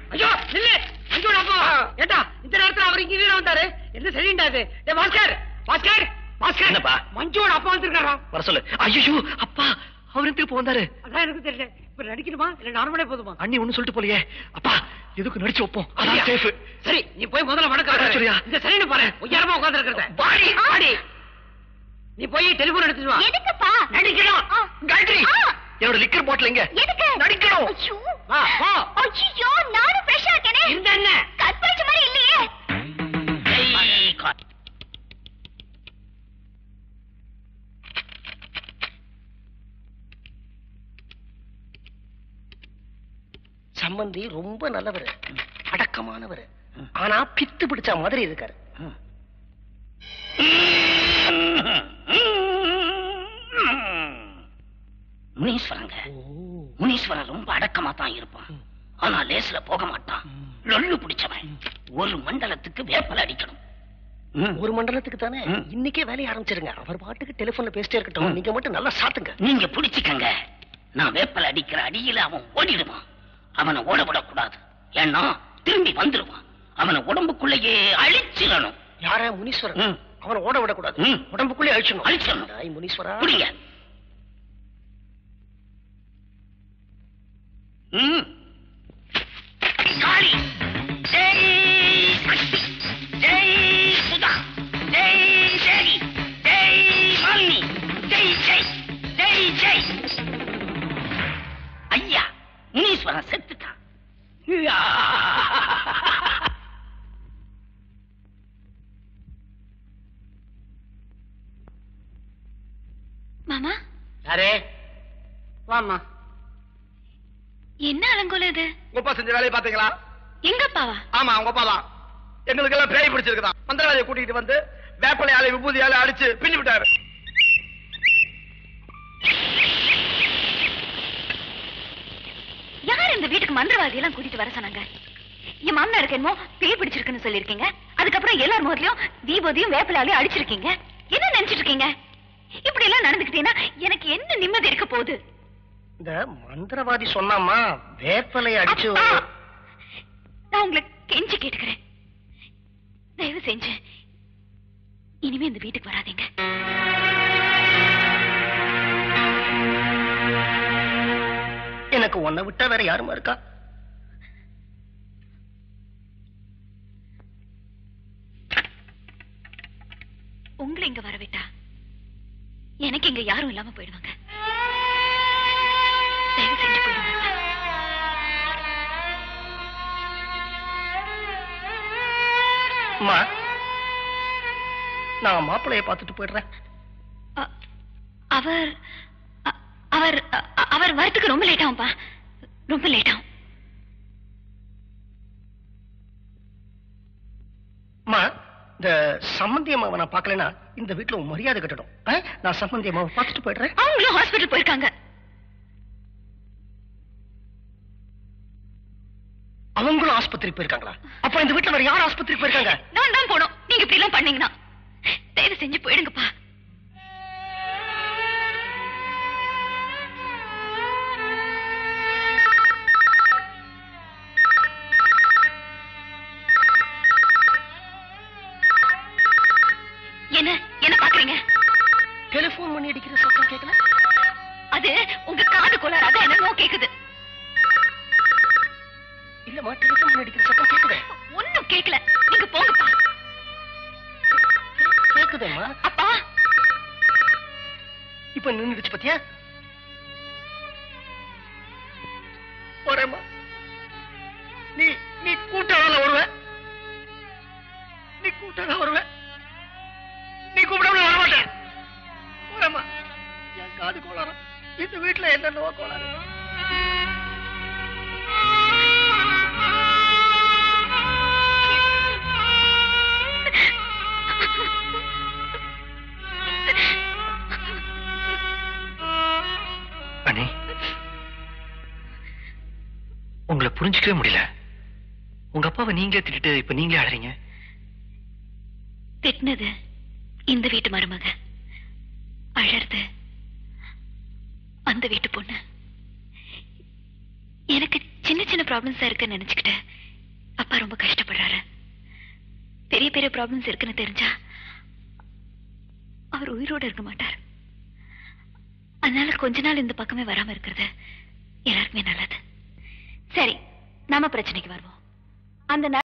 ஐயோ நில்லு மஞ்சோட அப்பா ஏட்டா இந்த நேரத்துல அவர் இங்க வந்தாரு என்ன சரிண்டாது டேய் பாஸ்கர் பாஸ்கர் பாஸ்கர் என்னப்பா? மஞ்சோட அப்பா வந்திருக்காரா வர சொல்லு ஐயோ அப்பா அவர் திருப்பி வந்தாரு அதான் எனக்கு தெரியல இப்ப நடிக்கணுமா இல்ல நார்மலே போதுமா அண்ணி ஒண்ணு சொல்லிட்டு போலியே அப்பா எதுக்கு நடிச்சு வைப்போம் அப்படியா? அதான் சேஃப் சரி நீ போய் முதல்ல அதான் வணக்கம் சரியா? இந்த சரின்னு பாரு உயரமா உட்கார்ந்து இருக்கிறத வாடி வாடி நீ போய் டெலிபோன் எடுத்துட்டு வா எதுக்குப்பா நடிக்கணும் ஆ. காயத்ரி ஆ. என்னோட லிக்கர் பாட்டில் எங்க எதுக்கு நடிக்கணும் ஐயோ வா போ ஐயோ நானும் ஃப்ரெஷ்ஷா இருக்கேனே இருந்த என்ன கற்பழிச்ச மாதிரி இல்லையே சம்பந்தி ரொம்ப நல்லவர் அடக்கமானவர் ஆனா பித்து பிடிச்ச மாதிரி இருக்காரு முனீஸ்வரங்க முனீஸ்வரன் ரொம்ப அடக்கமா தான் இருப்பான் ஆனா லேஸ்ல போக மாட்டான் லொல்லு பிடிச்சவன் ஒரு மண்டலத்துக்கு வேப்பல அடிக்கணும் ஒரு மண்டலத்துக்கு தானே ம். இன்னைக்கே வேலையை ஆரம்பிச்சிருங்க அவர் பாட்டுக்கு டெலிபோன்ல பேசிட்டே இருக்கட்டும் நீங்க மட்டும் நல்லா சாத்துங்க நீங்க பிடிச்சுக்கங்க நான் வேப்பல அடிக்கிற அடியில அவன் ஓடிடுவான் அவனை ஓட விடக்கூடாது ஏன்னா திரும்பி வந்துருவான் அவனை உடம்புக்குள்ளேயே அழிச்சிடணும் யார முனீஸ்வரன் ம். அவனை ஓட விடக்கூடாது ம். உடம்புக்குள்ளே அழிச்சிடணும் அழிச்சிடணும். டேய் முனீஸ்வரா புடிங்க ம். காளி ஜெய் சக்தி ஜெய் சுதா ஜெய் தேவி ஜெய் மாலினி ஜெய் ஜெய் ஜெய் ஜெய் ஐயா முனீஸ்வரன் செத்துட்டான் யா. மாமா யாரே வாம்மா என்ன அலங்கோல இது உங்க அப்பா செஞ்ச வேலையை பாத்தீங்களா எங்க அப்பாவா ஆமா உங்க அப்பா தான் எங்களுக்கு எல்லாம் பேய் பிடிச்சிருக்குதான் மந்திரவாதியை கூட்டிட்டு வந்து வேப்பலையால விபூதியால அடிச்சு பின்னி விட்டாரு யார் இந்த வீட்டுக்கு மந்திரவாதி எல்லாம் கூட்டிட்டு வர சொன்னாங்க என் மாமனாருக்கு என்னமோ பேய் பிடிச்சிருக்குன்னு சொல்லிருக்கீங்க அதுக்கப்புறம் எல்லார் முகத்திலயும் தீபோதியும் வேப்பிலாலையும் அடிச்சிருக்கீங்க என்ன நினைச்சிட்டு இருக்கீங்க இப்படி எல்லாம் நடந்துக்கிட்டீங்கன்னா எனக்கு என்ன நிம்மதி இருக்க போகுது இந்த மந்திரவாதி சொன்னாமா வேப்பலை அடிச்சு அப்பா! நான் உங்களை கெஞ்சி கேட்டுக்கிறேன் தயவு செஞ்சு இனிமே இந்த வீட்டுக்கு வராதீங்க எனக்கு உன்னை விட்டா வேற யாருமா இருக்கா உங்களை இங்க வரவிட்டா எனக்கு இங்க யாரும் இல்லாம போயிடுவாங்க தயவு செஞ்சு போயிடுங்க அம்மா நான் மாப்பிளைய பார்த்துட்டு போயிடுறேன் அ- அவர் அ- அவர் அ- அவர் வரத்துக்கு ரொம்ப லேட் ஆகும்பா ரொம்ப லேட் ஆகும் அம்மா இந்த சம்பந்தி அம்மாவை நான் பார்க்கலனா இந்த வீட்டுல உன் மரியாதை கட்டணும் ஆ? நான் சம்பந்தி அம்மாவை பார்த்துட்டு போயிடுறேன் அவங்களும் ஹாஸ்பிட்டல் போயிருக்காங்க அவங்களும் ஆஸ்பத்திரி போயிருக்காங்களா அப்ப இந்த வீட்டுல வேற யார் ஆஸ்பத்திரி போயிருக்காங்க நான் தான் போனோம் நீங்க இப்படி எல்லாம் பண்ணீங்கன்னா தயவு செஞ்சு போயிடுங்கப்பா என்ன என்ன பாக்குறீங்க டெலிபோன் பண்ணி அடிக்கிற சத்தம் கேட்கல அது உங்க காது கோளாறு அதான் என்னமோ கேக்குது இல்லம்மா டெலிபோன் பண்ணி அடிக்கிற சத்தம் கேக்குதே ஒண்ணும் கேக்கல நீங்க போங்கப்பா கேக்குதேம்மா அப்பா இப்ப நின்னுடுச்சு பத்தியா போறேம்மா நீ நீ கூட்டால வருவ நீ கூட்டால வருவ நீ கூப்பிடாம வர மாட்டேன் போறேம்மா என் காது கோளாரம் இந்த வீட்டுல என்னென்னவோ கோளாறு அண்ணே உங்களை புரிஞ்சுக்கவே முடியல உங்க அப்பாவை நீங்களே திட்டிட்டு இப்ப நீங்களே அழறீங்க திட்டினது இந்த வீட்டு மருமக அழறது அந்த வீட்டு பொண்ணு எனக்கு சின்ன சின்ன ப்ராப்ளம்ஸ் இருக்குன்னு நினைச்சுக்கிட்டேன் அப்பா ரொம்ப கஷ்டப்படுறாரு பெரிய பெரிய ப்ராப்ளம்ஸ் இருக்குன்னு தெரிஞ்சா அவர் உயிரோட இருக்க மாட்டார் அதனால கொஞ்ச நாள் இந்த பக்கமே வராம இருக்கிறது எல்லாருக்குமே நல்லது சரி நாம பிரச்சனைக்கு வருவோம் அந்த